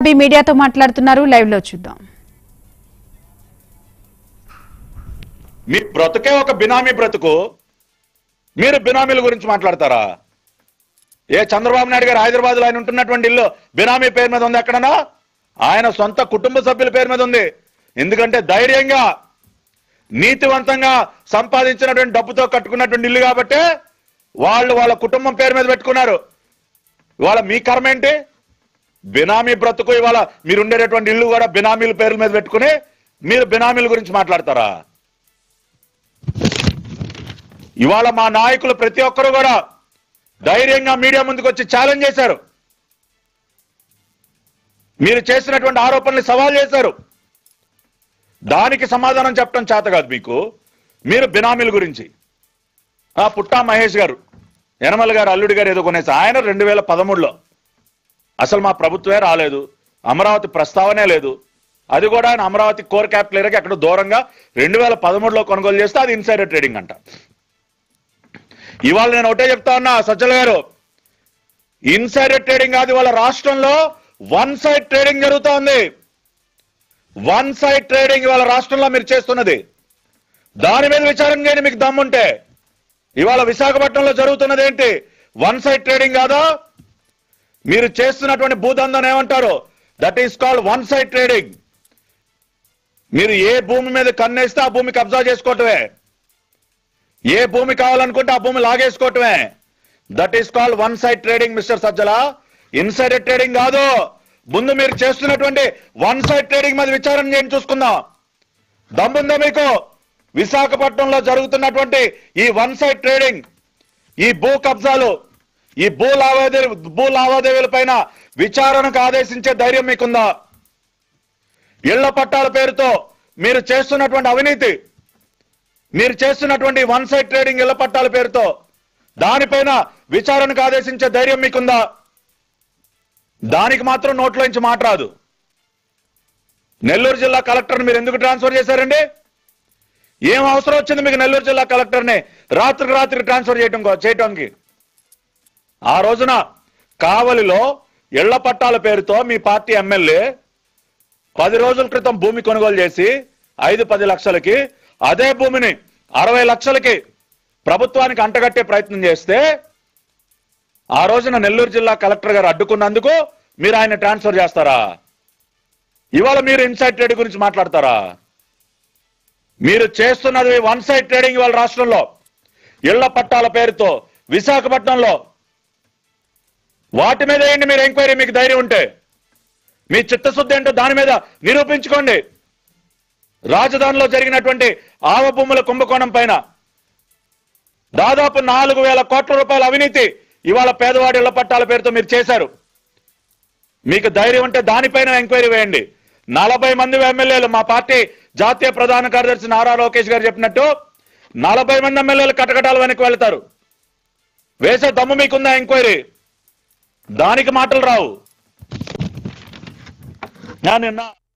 బాబీ మీడియాతో మాట్లాడుతున్నారు లైవ్ లో చూద్దాం మీ బ్రతుకే ఒక బినామీ బ్రతుకు మీరు బినామీల గురించి మాట్లాడతారా ఏ చంద్రబాబు నాయుడు గారు హైదరాబాద్ లో ఆయన ఉంటున్నటువంటి ఇల్లు బినామీ పేరు మీద ఉంది ఎక్కడన్నా ఆయన సొంత కుటుంబ సభ్యుల పేరు మీద ఉంది ఎందుకంటే ధైర్యంగా నీతివంతంగా సంపాదించినటువంటి డబ్బుతో కట్టుకున్నటువంటి ఇల్లు కాబట్టి వాళ్ళు వాళ్ళ కుటుంబం పేరు మీద పెట్టుకున్నారు ఇవాళ మీ కర్మ ఏంటి బినామీ బ్రతుకు ఇవాళ మీరు ఉండేటటువంటి ఇల్లు కూడా బినామీల పేర్ల మీద పెట్టుకుని మీరు బినామీల గురించి మాట్లాడతారా ఇవాళ మా నాయకులు ప్రతి ఒక్కరు కూడా ధైర్యంగా మీడియా ముందుకు వచ్చి ఛాలెంజ్ చేశారు మీరు చేసినటువంటి ఆరోపణలు సవాల్ చేశారు దానికి సమాధానం చెప్పడం చేత కాదు మీకు మీరు బినామీల గురించి ఆ పుట్టా మహేష్ గారు యనమల గారు అల్లుడి గారు ఏదో కొనేసి ఆయన రెండు వేల పదమూడులో అసలు మా ప్రభుత్వమే రాలేదు అమరావతి ప్రస్తావనే లేదు అది కూడా ఆయన అమరావతి కోర్ క్యాపిటల్ ఏరియాకి ఎక్కడ దూరంగా రెండు వేల పదమూడులో కొనుగోలు చేస్తే అది ఇన్సైడర్ ట్రేడింగ్ అంట ఇవాళ నేను ఒకటే చెప్తా ఉన్నా సజ్జల గారు ఇన్సైడర్ ట్రేడింగ్ కాదు ఇవాళ రాష్ట్రంలో వన్ సైడ్ ట్రేడింగ్ జరుగుతా ఉంది వన్ సైడ్ ట్రేడింగ్ ఇవాళ రాష్ట్రంలో మీరు చేస్తున్నది దాని మీద విచారం చేయండి మీకు దమ్ముంటే ఇవాళ విశాఖపట్నంలో జరుగుతున్నది ఏంటి వన్ సైడ్ ట్రేడింగ్ కాదా మీరు చేస్తున్నటువంటి భూదందం ఏమంటారు that is called one side trading మీరు ఏ భూమి మీద కన్నేస్తే ఆ భూమి కబ్జా చేసుకోవటమే ఏ భూమి కావాలనుకుంటే ఆ భూమి లాగేసుకోవటమే that is called one side trading mister Sajjala insider trading కాదు ముందు మీరు చేస్తున్నటువంటి వన్ సైడ్ ట్రేడింగ్ మీద విచారణ చేయండి చూసుకుందాం దమ్ముందా మీకు విశాఖపట్నంలో జరుగుతున్నటువంటి ఈ వన్ సైడ్ ట్రేడింగ్ ఈ భూ కబ్జాలు ఈ భూ లావాదేవీ భూ లావాదేవీల పైన విచారణకు ఆదేశించే ధైర్యం మీకుందా ఇళ్ల పట్టాల పేరుతో మీరు చేస్తున్నటువంటి అవినీతి మీరు చేస్తున్నటువంటి వన్ సైడ్ ట్రేడింగ్ ఇళ్ల పట్టాల పేరుతో దానిపైన విచారణకు ఆదేశించే ధైర్యం మీకుందా దానికి మాత్రం నోట్లోంచి మాట రాదు నెల్లూరు జిల్లా కలెక్టర్ని మీరు ఎందుకు ట్రాన్స్ఫర్ చేశారండి ఏం అవసరం వచ్చింది మీకు నెల్లూరు జిల్లా కలెక్టర్ని రాత్రికి రాత్రికి ట్రాన్స్ఫర్ చేయటం కో- చేయటానికి ఆ రోజున కావలిలో ఇళ్ల పట్టాల పేరుతో మీ పార్టీ ఎమ్మెల్యే పది రోజుల క్రితం భూమి కొనుగోలు చేసి ఐదు పది లక్షలకి అదే భూమిని అరవై లక్షలకి ప్రభుత్వానికి అంటగట్టే ప్రయత్నం చేస్తే ఆ రోజున నెల్లూరు జిల్లా కలెక్టర్ గారు అడ్డుకున్నందుకు మీరు ఆయన ట్రాన్స్ఫర్ చేస్తారా ఇవాళ మీరు ఇన్సైడ్ ట్రేడ్ గురించి మాట్లాడతారా మీరు చేస్తున్నది వన్ సైడ్ ట్రేడింగ్ ఇవాళ రాష్ట్రంలో ఇళ్ల పట్టాల పేరుతో విశాఖపట్నంలో వాటి మీద ఏంటి మీరు ఎంక్వైరీ మీకు ధైర్యం ఉంటే మీ చిత్తశుద్ధి ఏంటో దాని మీద నిరూపించుకోండి రాజధానిలో జరిగినటువంటి ఆవ భూముల కుంభకోణం పైన దాదాపు నాలుగు వేల కోట్ల రూపాయల అవినీతి ఇవాళ పేదవాడి ఇళ్ల పట్టాల పేరుతో మీరు చేశారు మీకు ధైర్యం ఉంటే దానిపైన ఎంక్వైరీ వేయండి నలభై మంది ఎమ్మెల్యేలు మా పార్టీ జాతీయ ప్రధాన కార్యదర్శి నారా లోకేష్ గారు చెప్పినట్టు నలభై మంది ఎమ్మెల్యేలు కటకటాలు వెనక్కి వెళ్తారు వేసే దమ్ము మీకుందా ఎంక్వైరీ దానికి మాటలు రావు నేను నిన్న